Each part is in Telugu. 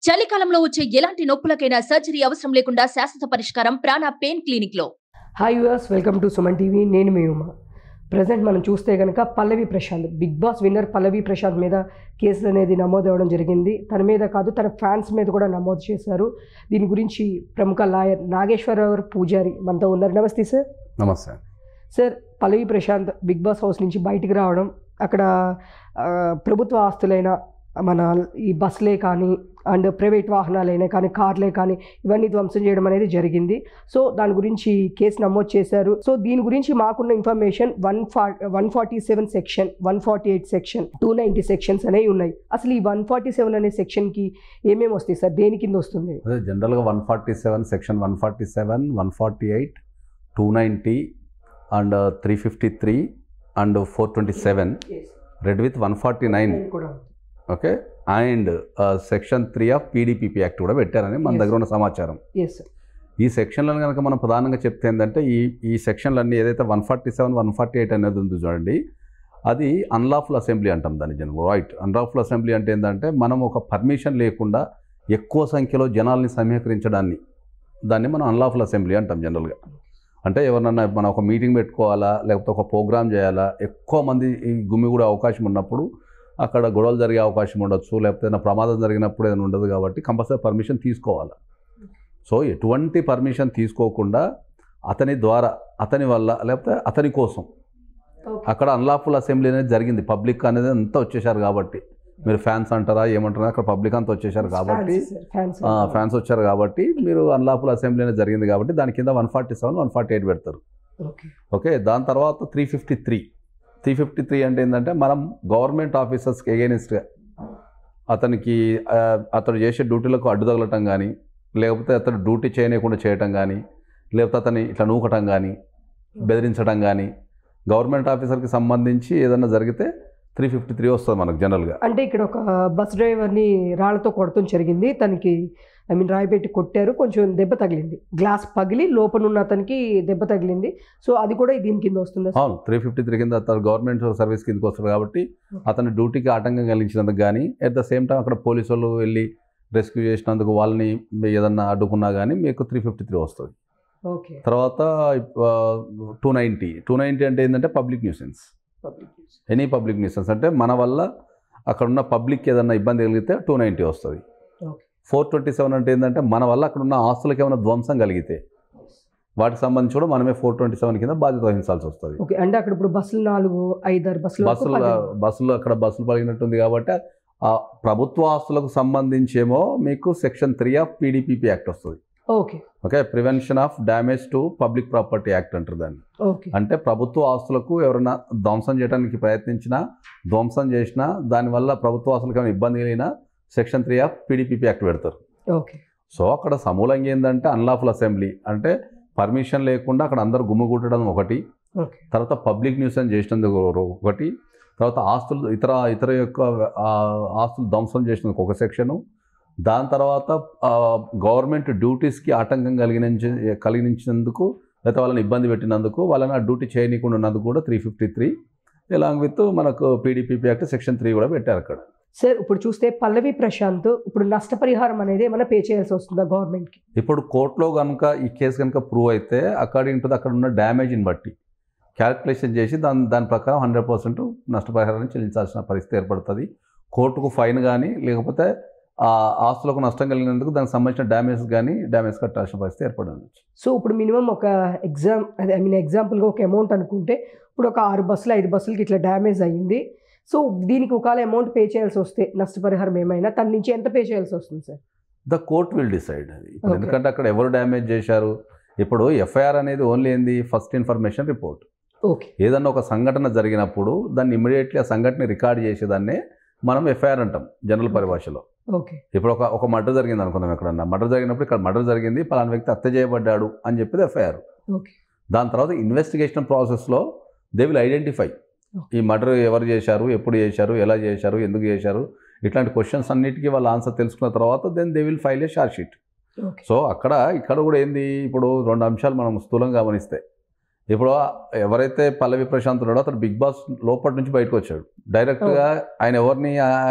చలికాలంలో వచ్చే ఎలాంటి నొప్పులకైనా సర్జరీ అవసరం లేకుండా శాశ్వత పరిష్కారం ప్రాణ పెయిన్ క్లినిక్ లో హాయ్ యూఎస్ వెల్కమ్ టు సుమన్ టీవీ నేను మీ ఉమా ప్రజెంట్ మనం చూస్తే కనుక Pallavi Prashanth Big Boss winner Pallavi Prashanth మీద కేసులు అనేది నమోదు అవ్వడం జరిగింది తన మీద కాదు తన ఫ్యాన్స్ మీద కూడా నమోదు చేశారు దీని గురించి ప్రముఖ లాయర్ నాగేశ్వరరావు పూజారి మనతో ఉన్నారు నమస్తే సార్ నమస్తే sir Pallavi Prashanth Big Boss house నుంచి బయటికి రావడం అక్కడ ఆ, ప్రభుత్వ ఆస్తులైన మన ఈ బస్సులే కానీ అండ్ ప్రైవేట్ వాహనాలైనా కానీ కార్లే కానీ ఇవన్నీ ధ్వంసం చేయడం అనేది జరిగింది సో దాని గురించి కేసు నమోదు చేశారు సో దీని గురించి మాకున్న ఇన్ఫర్మేషన్ వన్ ఫా one forty seven section one forty eight section two ninety sections అనేవి ఉన్నాయి అసలు ఈ వన్ ఫార్టీ సెవెన్ అనే సెక్షన్కి ఏమేమి వస్తాయి సార్ దేని కింద వస్తుంది అదే జనరల్గా one forty seven section one forty seven one forty eight two ninety and three fifty three and four twenty seven read with one forty nine కూడా okay and section three of PDPP act కూడా పెట్టారని మన Yes. దగ్గర ఉన్న సమాచారం ఎస్ సార్ ఈ సెక్షన్లను కనుక మనం ప్రధానంగా చెప్తే ఏంటంటే ఈ ఈ సెక్షన్లన్నీ ఏదైతే one forty seven one forty eight అనేది ఉంది చూడండి అది అన్లాఫుల్ అసెంబ్లీ అంటాం దాని జనరల్ రైట్ అన్లాఫుల్ అసెంబ్లీ అంటే ఏంటంటే మనం ఒక పర్మిషన్ లేకుండా ఎక్కువ సంఖ్యలో జనాల్ని సమీకరించడాన్ని దాన్ని మనం అన్లాఫుల్ అసెంబ్లీ అంటాం జనరల్గా అంటే ఎవరినన్నా మనం ఒక మీటింగ్ పెట్టుకోవాలా లేకపోతే ఒక ప్రోగ్రామ్ చేయాలా ఎక్కువ మంది ఈ గుమ్మి కూడా అవకాశం ఉన్నప్పుడు అక్కడ గొడవలు జరిగే అవకాశం ఉండొచ్చు లేకపోతే ఏదైనా ప్రమాదం జరిగినప్పుడు ఏదైనా ఉండదు కాబట్టి కంపల్సరీ పర్మిషన్ తీసుకోవాలి సో ఎటువంటి పర్మిషన్ తీసుకోకుండా అతని ద్వారా అతని వల్ల లేకపోతే అతని కోసం అక్కడ అన్లాఫుల్ అసెంబ్లీ అనేది జరిగింది పబ్లిక్ అనేది అంతా వచ్చేసారు కాబట్టి మీరు ఫ్యాన్స్ అంటారా ఏమంటారా అక్కడ పబ్లిక్ అంతా వచ్చేసారు కాబట్టి ఫ్యాన్స్ ఫ్యాన్స్ వచ్చారు కాబట్టి మీరు అన్లాఫుల్ అసెంబ్లీ అనేది జరిగింది కాబట్టి దాని కింద one forty seven one forty eight పెడతారు ఓకే ఓకే దాని తర్వాత three fifty three three fifty three అంటే ఏంటంటే మనం గవర్నమెంట్ ఆఫీసర్స్కి ఎగెనిస్ట్గా అతనికి ఆ, అతడు చేసే డ్యూటీలకు అడ్డు తగలటం కానీ లేకపోతే అతడు డ్యూటీ చేయనీయకుండా చేయటం కానీ లేకపోతే అతన్ని ఇట్లా నూకటం కానీ బెదిరించడం కానీ గవర్నమెంట్ ఆఫీసర్కి సంబంధించి ఏదైనా జరిగితే త్రీ ఫిఫ్టీ త్రీ వస్తుంది మనకు జనరల్గా అంటే ఇక్కడ ఒక బస్ డ్రైవర్ని రాళ్లతో కొడతాం జరిగింది తనకి ఐ మీన్ రాయి పెట్టి కొట్టారు కొంచెం దెబ్బ తగిలింది గ్లాస్ పగిలి లోపల ఉన్న అతనికి దెబ్బ తగిలింది సో అది కూడా దీని కింద వస్తుంది అవును త్రీ ఫిఫ్టీ త్రీ కింద అతను గవర్నమెంట్ సర్వీస్ కిందకి వస్తాడు కాబట్టి అతని డ్యూటీకి ఆటంకం కలిగించినందుకు కానీ అట్ ద సేమ్ టైం అక్కడ పోలీసు వాళ్ళు వెళ్ళి రెస్క్యూ చేసినందుకు వాళ్ళని ఏదన్నా అడ్డుకున్నా కానీ మీకు త్రీ ఫిఫ్టీ త్రీ వస్తుంది ఓకే తర్వాత టూ నైంటీ టూ నైంటీ అంటే ఏంటంటే public nuisance any public nuisance అంటే మన వల్ల అక్కడ ఉన్న పబ్లిక్ ఏదన్నా ఇబ్బంది కలిగితే టూ నైంటీ వస్తుంది ఓకే ఫోర్ ట్వంటీ సెవెన్ అంటే ఏంటంటే మన వల్ల అక్కడ ఉన్న ఆస్తులకు ఏమైనా ధ్వంసం కలిగితే వాటికి సంబంధించి కూడా మనమే ఫోర్ ట్వంటీ సెవెన్ కింద బాధ్యత వహించాల్సి వస్తుంది ఓకే అంటే అక్కడ ఇప్పుడు బస్సులు నాలుగు ఐదారు బస్సులు వరకు బస్సులు పగిలినాయి. బస్సులు అక్కడ బస్సులు పలిగినట్టుంది కాబట్టి ఆ ప్రభుత్వ ఆస్తులకు సంబంధించేమో మీకు section three of PDPP act వస్తుంది okay okay prevention of damage to public property act అంటారు దాన్ని ఓకే అంటే ప్రభుత్వ ఆస్తులకు ఎవరైనా ధ్వంసం చేయడానికి ప్రయత్నించినా ధ్వంసం చేసినా దానివల్ల ప్రభుత్వ ఆస్తులకు ఏమైనా ఇబ్బంది కలిగినా section three of PDPP act పెడతారు ఓకే సో అక్కడ సమూలంగా ఏంటంటే అన్లాఫుల్ అసెంబ్లీ అంటే పర్మిషన్ లేకుండా అక్కడ అందరూ గుమ్మిగూట్టడం ఒకటి ఓకే తర్వాత పబ్లిక్ న్యూసెన్స్ చేసినందుకు ఒకటి తర్వాత ఆస్తులు ఇతర ఇతర యొక్క ఆ, ఆస్తులు ధ్వంసం చేసినందుకు ఒక సెక్షను దాని తర్వాత గవర్నమెంట్ డ్యూటీస్కి ఆటంకం కలిగించ కలిగించినందుకు లేకపోతే వాళ్ళని ఇబ్బంది పెట్టినందుకు వాళ్ళని ఆ డ్యూటీ చేయనీయకుండా ఉన్నందుకు కూడా three fifty three along with మనకు పీడీపీపీ యాక్ట్ సెక్షన్ త్రీ కూడా పెట్టారు అక్కడ సార్ ఇప్పుడు చూస్తే పల్లవి ప్రశాంత్ ఇప్పుడు నష్టపరిహారం అనేది ఏమైనా పే చేయాల్సి వస్తుందా గవర్నమెంట్కి ఇప్పుడు కోర్టులో కనుక ఈ కేసు కనుక ప్రూవ్ అయితే అకార్డింగ్ టు అక్కడ ఉన్న డ్యామేజ్ని బట్టి క్యాల్కులేషన్ చేసి దాని దాని ప్రకారం హండ్రెడ్ పర్సెంట్ నష్టపరిహారాన్ని చెల్లించాల్సిన పరిస్థితి ఏర్పడుతుంది కోర్టుకు ఫైన్ కానీ లేకపోతే ఆ ఆస్తులకు నష్టం కలిగినందుకు దానికి సంబంధించిన డ్యామేజ్ కానీ డ్యామేజ్ కట్టాల్సిన పరిస్థితి ఏర్పడింది సో ఇప్పుడు మినిమం ఒక ఎగ్జామ్ అదే ఐ మీన్ ఎగ్జాంపుల్గా ఒక అమౌంట్ అనుకుంటే ఇప్పుడు ఒక ఆరు బస్సులు ఐదు బస్సులకి ఇట్లా డ్యామేజ్ అయ్యింది సో దీనికి ఒకవేళ అమౌంట్ పే చేయాల్సి వస్తే నష్టపరిహారం ఏమైనా తన నుంచి ఎంత పే చేయాల్సి వస్తుంది sir the court will decide అది ఇప్పుడు Okay. ఎందుకంటే అక్కడ ఎవరు డ్యామేజ్ చేశారు ఇప్పుడు ఎఫ్ఐఆర్ అనేది ఓన్లీ ఏంది ఫస్ట్ ఇన్ఫర్మేషన్ రిపోర్ట్ ఓకే ఏదన్నా ఒక సంఘటన జరిగినప్పుడు దాన్ని ఇమీడియట్లీ ఆ సంఘటన రికార్డ్ చేసేదాన్నే మనం ఎఫ్ఐఆర్ అంటాం జనరల్ పరిభాషలో ఓకే ఇప్పుడు ఒక ఒక మర్డర్ జరిగింది అనుకుందాం ఎక్కడన్నా మర్డర్ జరిగినప్పుడు ఇక్కడ మర్డర్ జరిగింది పలానా వ్యక్తి హత్య చేయబడ్డాడు అని చెప్పేది ఎఫ్ఐఆర్ ఓకే దాని తర్వాత ఇన్వెస్టిగేషన్ ప్రాసెస్లో దే విల్ ఐడెంటిఫై ఈ మర్డర్ ఎవరు చేశారు ఎప్పుడు చేశారు ఎలా చేశారు ఎందుకు చేశారు ఇట్లాంటి క్వశ్చన్స్ అన్నిటికీ వాళ్ళ ఆన్సర్ తెలుసుకున్న తర్వాత then they will file a short sheet okay so అక్కడ ఇక్కడ కూడా ఏంది ఇప్పుడు రెండు అంశాలు మనం స్థూలంగా గమనిస్తే ఇప్పుడు ఎవరైతే పల్లవి ప్రశాంత్ ఉన్నాడో అతను బిగ్ బాస్ లోపటి నుంచి బయటకు వచ్చాడు డైరెక్ట్గా ఆయన ఎవరిని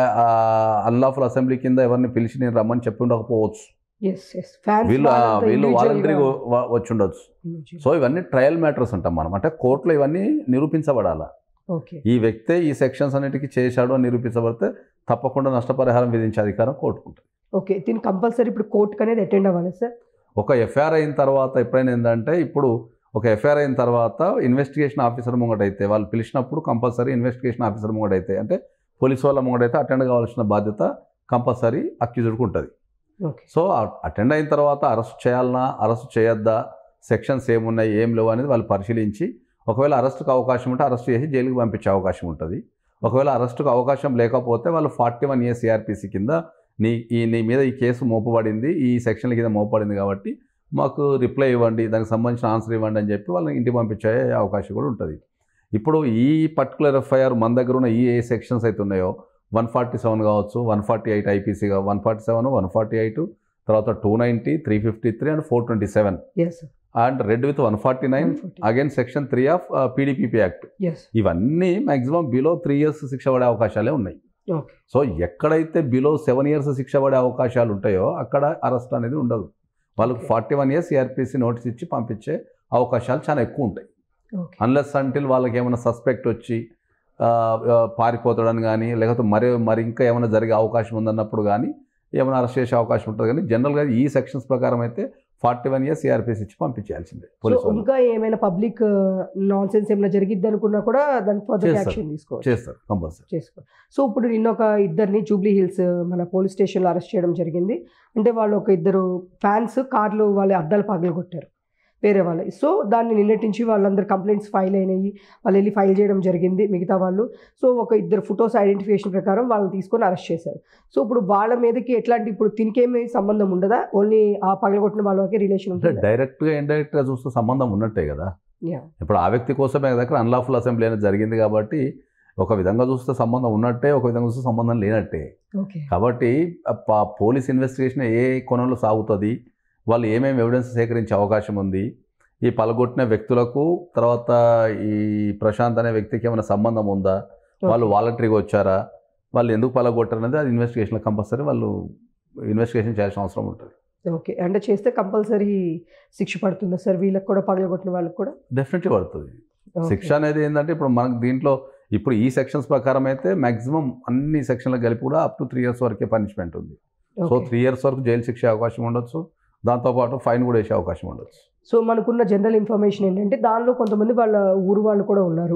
అన్లాఫుల్ అసెంబ్లీ కింద ఎవరిని పిలిచి నేను రమ్మని చెప్పి ఉండకపోవచ్చు ఎస్ ఎస్ ఫ్యాన్స్ వీళ్ళు ఆ, వీళ్ళు వాలంటరీ వచ్చి ఉండొచ్చు సో ఇవన్నీ ట్రయల్ మ్యాటర్స్ అంటాం మనం అంటే కోర్టులో ఇవన్నీ నిరూపించబడాలా ఓకే ఈ వ్యక్తే ఈ సెక్షన్స్ అన్నిటికీ చేశాడు అని నిరూపించబడితే తప్పకుండా నష్టపరిహారం విధించే అధికారం కోర్టుకుంటుంది ఓకే దీని కంపల్సరీ ఇప్పుడు కోర్టుకి అనేది అటెండ్ అవ్వాలి సార్ ఒక ఎఫ్ఐఆర్ అయిన తర్వాత ఎప్పుడైనా ఏంటంటే ఇప్పుడు ఒక ఎఫ్ఐఆర్ అయిన తర్వాత ఇన్వెస్టిగేషన్ ఆఫీసర్ ముంగటైతే వాళ్ళు పిలిచినప్పుడు కంపల్సరీ ఇన్వెస్టిగేషన్ ఆఫీసర్ ముంగటైతే అంటే పోలీస్ వాళ్ళ ముంగటైతే అటెండ్ కావాల్సిన బాధ్యత కంపల్సరీ అక్యూజ్డ్కి ఉంటుంది ఓకే సో అటెండ్ అయిన తర్వాత అరెస్ట్ చేయాలన్నా అరెస్ట్ చేయొద్దా సెక్షన్స్ ఏమున్నాయి ఏం లేవు అనేది వాళ్ళు పరిశీలించి ఒకవేళ అరెస్ట్కి అవకాశం ఉంటే అరెస్ట్ చేసి జైలుకి పంపించే అవకాశం ఉంటుంది ఒకవేళ అరెస్ట్కి అవకాశం లేకపోతే వాళ్ళు ఫార్టీ వన్ ఇయర్స్ సిఆర్పిసి కింద నీ ఈ నీ మీద ఈ కేసు మోపబడింది ఈ సెక్షన్ల కింద మోపబడింది కాబట్టి మాకు రిప్లై ఇవ్వండి దానికి సంబంధించిన ఆన్సర్ ఇవ్వండి అని చెప్పి వాళ్ళని ఇంటికి పంపించే అవకాశం కూడా ఉంటుంది ఇప్పుడు ఈ పర్టికులర్ ఎఫ్ఐఆర్ మన దగ్గర ఉన్న ఈ ఏ సెక్షన్స్ అయితే ఉన్నాయో వన్ ఫార్టీ సెవెన్ కావచ్చు వన్ ఫార్టీ ఎయిట్ ఐపీసీగా one forty seven one forty eight తర్వాత two ninety three fifty three and four twenty seven S and red with one forty nine again section three of PDPP act S ఇవన్నీ మ్యాక్సిమం బిలో త్రీ ఇయర్స్ శిక్ష పడే అవకాశాలే ఉన్నాయి ఓకే సో ఎక్కడైతే బిలో సెవెన్ ఇయర్స్ శిక్ష పడే అవకాశాలు ఉంటాయో అక్కడ అరెస్ట్ అనేది ఉండదు వాళ్ళకి Okay. Forty one years CrPC notice ఇచ్చి పంపించే అవకాశాలు చాలా ఎక్కువ ఉంటాయి ఓకే అన్లెస్ అంటిల్ వాళ్ళకి ఏమైనా సస్పెక్ట్ వచ్చి ఆ, ఆ, పారిపోతాడని కానీ లేకపోతే మరి మరి ఇంకా ఏమైనా జరిగే అవకాశం ఉందన్నప్పుడు కానీ ఏమైనా అరెస్ట్ చేసే అవకాశం ఉంటుంది కానీ జనరల్గా ఈ సెక్షన్స్ ప్రకారం అయితే ఫార్టీ వన్ ఇయర్స్ సిఆర్పిసి ఇచ్చి పంపించాల్సిందే సో పోలీసు వాళ్ళు ఇంకా ఏమైనా పబ్లిక్ నాన్ సెన్స్ ఏమైనా జరిగిద్ది అనుకున్నా కూడా దానికి ఫర్దర్ చేస్తారు. యాక్షన్ తీసుకోవచ్చు చేస్తారు కంపల్సరీ చేసుకో సో ఇప్పుడు నిన్న ఒక ఇద్దరిని జూబ్లీ హిల్స్ మన పోలీస్ స్టేషన్లో అరెస్ట్ చేయడం జరిగింది అంటే వాళ్ళు ఒక ఇద్దరు ఫ్యాన్స్ కార్లు వాళ్ళ అద్దాలు పగలు కొట్టారు వేరే వాళ్ళ సో దాన్ని నిన్నటి నుంచి వాళ్ళందరూ కంప్లైంట్స్ ఫైల్ అయినాయి వాళ్ళు వెళ్ళి ఫైల్ చేయడం జరిగింది మిగతా వాళ్ళు సో ఒక ఇద్దరు ఫొటోస్ ఐడెంటిఫికేషన్ ప్రకారం వాళ్ళని తీసుకొని అరెస్ట్ చేశారు సో ఇప్పుడు వాళ్ళ మీదకి ఎట్లాంటి ఇప్పుడు తినికేమీ సంబంధం ఉండదా ఓన్లీ ఆ పగలగొట్టిన వాళ్ళకే రిలేషన్ అంటే ఉంటుంది డైరెక్ట్గా ఇండైరెక్ట్గా చూస్తే సంబంధం ఉన్నట్టే కదా ఇప్పుడు ఆ వ్యక్తి కోసమే దగ్గర అన్లాఫుల్ అసెంబ్లీ అనేది జరిగింది కాబట్టి ఒక విధంగా చూస్తే సంబంధం ఉన్నట్టే ఒక విధంగా చూస్తే సంబంధం లేనట్టే ఓకే కాబట్టి ఆ ప- పోలీస్ ఇన్వెస్టిగేషన్ ఏ కోణంలో సాగుతుంది వాళ్ళు ఏమేమి ఎవిడెన్స్ సేకరించే అవకాశం ఉంది ఈ పలగొట్టిన వ్యక్తులకు తర్వాత ఈ ప్రశాంత్ అనే వ్యక్తికి ఏమైనా సంబంధం ఉందా వాళ్ళు వాలంటరీగా వచ్చారా వాళ్ళు ఎందుకు పలగొట్టారు అనేది అది ఇన్వెస్టిగేషన్లో కంపల్సరీ వాళ్ళు ఇన్వెస్టిగేషన్ చేయాల్సిన అవసరం ఉంటుంది ఓకే అంటే చేస్తే కంపల్సరీ శిక్ష పడుతుందా సార్ వీళ్ళకి కూడా పగలగొట్టిన వాళ్ళకి కూడా డెఫినెట్లీ పడుతుంది Okay. శిక్ష అనేది ఏంటంటే ఇప్పుడు మనకు దీంట్లో ఇప్పుడు ఈ సెక్షన్స్ ప్రకారం అయితే మాక్సిమం అన్ని సెక్షన్లకు కలిపి కూడా అప్ టు త్రీ ఇయర్స్ వరకే పనిష్మెంట్ ఉంది సో Okay. త్రీ ఇయర్స్ వరకు జైలు శిక్ష అవకాశం ఉండొచ్చు దాంతోపాటు ఫైన్ కూడా వేసే అవకాశం ఉండొచ్చు సో మనకున్న జనరల్ ఇన్ఫర్మేషన్ ఏంటంటే దానిలో కొంతమంది వాళ్ళ ఊరు వాళ్ళు కూడా ఉన్నారు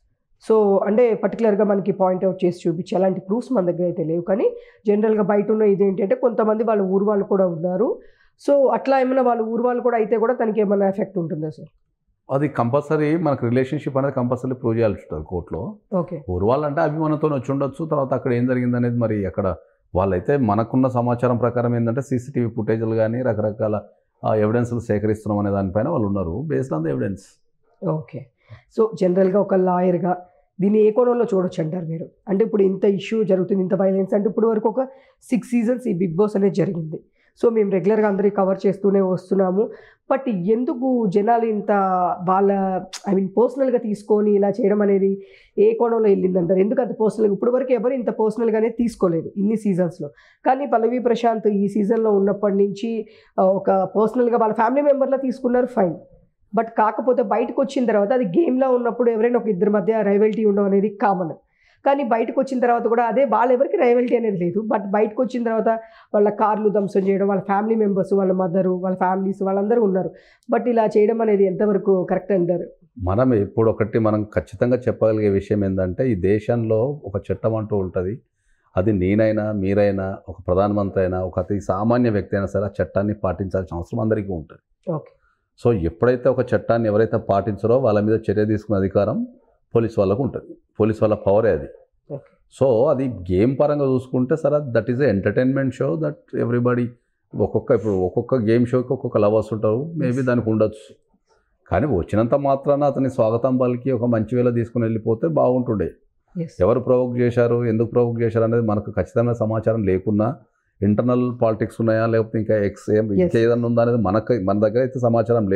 సో అంటే పర్టికులర్గా మనకి పాయింట్అవుట్ చేసి చూపించి అలాంటి ప్రూఫ్స్ మన దగ్గర అయితే లేవు కానీ జనరల్గా బయట ఉన్న ఇది ఏంటంటే కొంతమంది వాళ్ళ ఊరు వాళ్ళు కూడా ఉన్నారు సో అట్లా ఏమైనా వాళ్ళ ఊరు వాళ్ళు కూడా అయితే కూడా తనకి ఏమైనా ఎఫెక్ట్ ఉంటుందా సార్ అది కంపల్సరీ మనకు రిలేషన్షిప్ అనేది కంపల్సరీ ప్రూవ్ చేయాల్సి ఉంటుంది కోర్టులో ఓకే ఊరు వాళ్ళంటే అభిమానంతో వచ్చి ఉండొచ్చు తర్వాత అక్కడ ఏం జరిగింది అనేది మరి అక్కడ వాళ్ళైతే మనకున్న సమాచారం ప్రకారం ఏంటంటే సీసీటీవీ ఫుటేజ్లు కానీ రకరకాల ఎవిడెన్స్లు సేకరిస్తున్నాం అనే దానిపైన వాళ్ళు ఉన్నారు based on the evidence okay so జనరల్గా ఒక లాయర్గా దీన్ని ఏ కోణంలో చూడొచ్చు అంటారు మీరు అంటే ఇప్పుడు ఇంత ఇష్యూ జరుగుతుంది ఇంత వైలెన్స్ అంటే ఇప్పుడు వరకు ఒక సిక్స్ సీజన్స్ ఈ బిగ్ బాస్ అనేది జరిగింది సో మేము రెగ్యులర్గా అందరికీ కవర్ చేస్తూనే వస్తున్నాము బట్ ఎందుకు జనాలు ఇంత వాళ్ళ ఐ మీన్ పర్సనల్గా తీసుకొని ఇలా చేయడం అనేది ఏ కోణంలో వెళ్ళిందంటారు ఎందుకు అంత పర్సనల్గా ఇప్పుడు వరకు ఎవరు ఇంత పర్సనల్గానే తీసుకోలేదు ఇన్ని సీజన్స్లో కానీ పల్లవి ప్రశాంత్ ఈ సీజన్లో ఉన్నప్పటి నుంచి ఆ, ఒక పర్సనల్గా వాళ్ళ ఫ్యామిలీ మెంబర్లా తీసుకున్నారు ఫైన్ బట్ కాకపోతే బయటకు వచ్చిన తర్వాత అది గేమ్లో ఉన్నప్పుడు ఎవరైనా ఒక ఇద్దరి మధ్య రైవల్టీ ఉండడం అనేది కామన్ కానీ బయటకు వచ్చిన తర్వాత కూడా అదే వాళ్ళెవరికి రైవల్టీ అనేది లేదు బట్ బయటకు వచ్చిన తర్వాత వాళ్ళ కార్లు ధ్వంసం చేయడం వాళ్ళ ఫ్యామిలీ మెంబర్స్ వాళ్ళ మదరు వాళ్ళ ఫ్యామిలీస్ వాళ్ళందరూ ఉన్నారు బట్ ఇలా చేయడం అనేది ఎంతవరకు కరెక్ట్ అంటారు మనం ఇప్పుడు ఒకటి మనం ఖచ్చితంగా చెప్పగలిగే విషయం ఏంటంటే ఈ దేశంలో ఒక చట్టం అంటూ ఉంటుంది అది నేనైనా మీరైనా ఒక ప్రధానమంత్రి అయినా ఒక అతి సామాన్య వ్యక్తి అయినా సరే ఆ చట్టాన్ని పాటించాల్సిన అవసరం అందరికీ ఉంటుంది ఓకే సో ఎప్పుడైతే ఒక చట్టాన్ని ఎవరైతే పాటించరో వాళ్ళ మీద చర్య తీసుకునే అధికారం పోలీస్ వాళ్ళకు ఉంటుంది పోలీస్ వాళ్ళ పవరే అది ఓకే సో అది గేమ్ పరంగా చూసుకుంటే సరే that is a entertainment show that everybody ఒక్కొక్క ఇప్పుడు ఒక్కొక్క గేమ్ షోకి ఒక్కొక్క లవర్స్ ఉంటారు మేబీ దానికి ఉండొచ్చు కానీ వచ్చినంత మాత్రాన అతని స్వాగతం పలికి ఒక మంచి వేళ తీసుకుని వెళ్ళిపోతే బాగుంటుండే ఎస్ ఎవరు ప్రొవోక్ చేశారు ఎందుకు ప్రొవోక్ చేశారు అనేది మనకు ఖచ్చితమైన సమాచారం లేకున్నా ఇంటర్నల్ పాలిటిక్స్ ఉన్నాయా లేకపోతే ఇంకా ఎక్స్ ఏం Yes. ఇంకేదన్నా ఉందా అనేది మనకు మన దగ్గర అయితే సమాచారం లేదు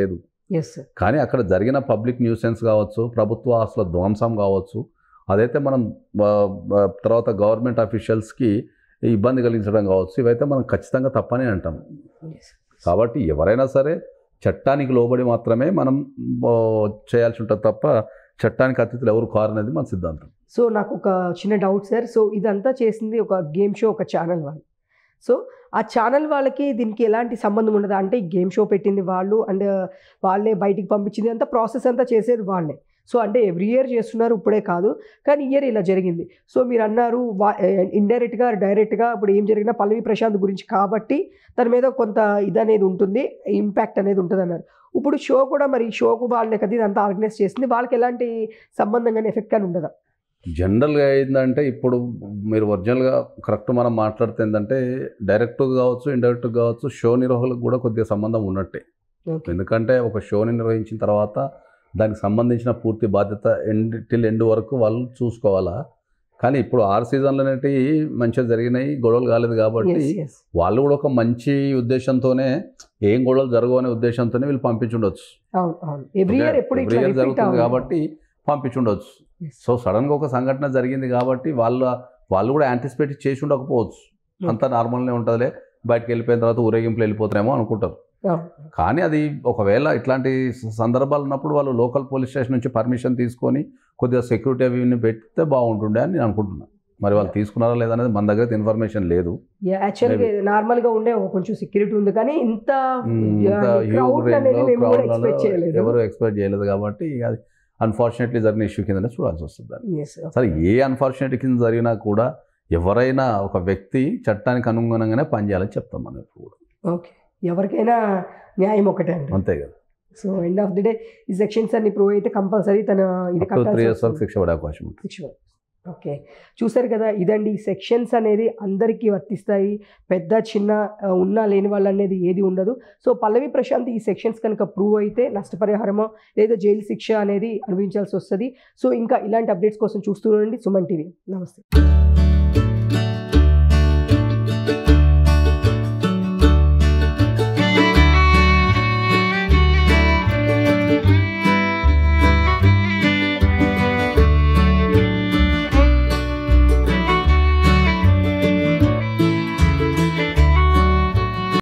ఎస్ సార్ కానీ అక్కడ జరిగిన పబ్లిక్ న్యూసెన్స్ కావచ్చు ప్రభుత్వ ఆస్తుల ధ్వంసం కావచ్చు అదైతే మనం ఆ, ఆ, తర్వాత గవర్నమెంట్ అఫీషియల్స్కి ఇబ్బంది కలిగించడం కావచ్చు ఇవైతే మనం ఖచ్చితంగా తప్పని అంటాం కాబట్టి ఎవరైనా సరే చట్టానికి లోబడి మాత్రమే మనం ఆ, చేయాల్సి ఉంటుంది తప్ప చట్టానికి అతిథులు ఎవరు కారు అనేది మన సిద్ధాంతం సో నాకు ఒక చిన్న డౌట్ సార్ సో ఇదంతా చేసింది ఒక గేమ్ షో ఒక ఛానల్ వాళ్ళు సో ఆ ఛానల్ వాళ్ళకి దీనికి ఎలాంటి సంబంధం ఉండదు అంటే ఈ గేమ్ షో పెట్టింది వాళ్ళు అండ్ వాళ్ళే బయటికి పంపించింది అంతా ప్రాసెస్ అంతా చేసేది వాళ్ళే సో అంటే ఎవ్రీ ఇయర్ చేస్తున్నారు ఇప్పుడే కాదు కానీ ఇయర్ ఇలా జరిగింది సో మీరు అన్నారు వా ఇండైరెక్ట్గా డైరెక్ట్గా ఇప్పుడు ఏం జరిగినా పల్లవి ప్రశాంత్ గురించి కాబట్టి దాని మీద కొంత ఇది అనేది ఉంటుంది ఇంపాక్ట్ అనేది ఉంటుంది అన్నారు ఇప్పుడు షో కూడా మరి షోకు వాళ్ళే కదా ఇదంతా ఆర్గనైజ్ చేసింది వాళ్ళకి ఎలాంటి సంబంధం కానీ ఎఫెక్ట్ కానీ ఉండదా జనరల్గా ఏంటంటే ఇప్పుడు మీరు ఒరిజినల్గా కరెక్ట్ మనం మాట్లాడితే ఏంటంటే డైరెక్ట్గా కావచ్చు ఇండైరెక్ట్గా కావచ్చు షో నిర్వాహకులకు కూడా కొద్దిగా సంబంధం ఉన్నట్టే ఓకే ఎందుకంటే ఒక షోని నిర్వహించిన తర్వాత దానికి సంబంధించిన పూర్తి బాధ్యత ఎండ్ టిల్ ఎండ్ వరకు వాళ్ళు చూసుకోవాలా కానీ ఇప్పుడు ఆరు సీజన్లు అనేవి మంచిగా జరిగినాయి గొడవలు కాలేదు కాబట్టి ఎస్ ఎస్ వాళ్ళు కూడా ఒక మంచి ఉద్దేశంతోనే ఏం గొడవలు జరగవు అనే ఉద్దేశంతోనే వీళ్ళు పంపించుండొచ్చు అవును అవును ఎవ్రీ ఇయర్ ఎప్పుడు Every ఇట్లా year రిపీట్ జరుగుతుంది కాబట్టి పంపించుండొచ్చు సో సడన్గా ఒక సంఘటన జరిగింది కాబట్టి వాళ్ళ వాళ్ళు కూడా యాంటిసిపేట్ చేసి ఉండకపోవచ్చు అంతా నార్మల్నే ఉంటుందిలే బయటకు వెళ్ళిపోయిన తర్వాత ఊరేగింపులు వెళ్ళిపోతారేమో అనుకుంటారు కానీ అది ఒకవేళ ఇట్లాంటి స- సందర్భాలు ఉన్నప్పుడు వాళ్ళు లోకల్ పోలీస్ స్టేషన్ నుంచి పర్మిషన్ తీసుకొని కొద్దిగా సెక్యూరిటీ అవి ఇవన్నీ పెడితే బాగుంటుండే అని నేను అనుకుంటున్నాను మరి వాళ్ళు తీసుకున్నారా లేదా అనేది మన దగ్గర అయితే ఇన్ఫర్మేషన్ లేదు యాక్చువల్గా నార్మల్ గా ఉండే ఒక కొంచెం సెక్యూరిటీ ఉంది కానీ ఇంత ఇంత huge క్రౌడ్ range అనేది లో మేము కూడా crowd లలో ఎక్స్పెక్ట్ చేయలేదు ఎవరు ఎక్స్పెక్ట్ చేయలేదు కాబట్టి అది అన్ఫార్చునేట్లీ జరిగిన ఇష్యూ కిందనే చూడాల్సి వస్తుంది దాన్ని. Yes, okay. సరే ఏ అన్ఫార్చునేట్ కింద జరిగినా కూడా ఎవరైనా ఒక వ్యక్తి చట్టానికి అనుగుణంగానే పనిచేయాలని చెప్తాం మనం ఎప్పుడు కూడా ఓకే ఎవరికైనా న్యాయం ఒకటే అండి అంతే కదా so end of the day ఈ సెక్షన్స్ అన్ని ప్రూవ్ అయితే కంపల్సరీ తన ఇది అప్ టు త్రీ ఇయర్స్ వరకు కట్టాల్సి శిక్ష పడే అవకాశం ఉంటుంది శిక్ష ఓకే చూసారు కదా ఇదండి ఈ సెక్షన్స్ అనేది అందరికీ వర్తిస్తాయి పెద్ద చిన్న ఆ, ఉన్నా లేని వాళ్ళు అనేది ఏది ఉండదు సో పల్లవి ప్రశాంత్ ఈ సెక్షన్స్ కనుక ప్రూవ్ అయితే నష్టపరిహారమో లేదా జైలు శిక్ష అనేది అనుభవించాల్సి వస్తుంది సో ఇంకా ఇలాంటి అప్డేట్స్ కోసం చూస్తూ ఉండండి సుమన్ టీవీ నమస్తే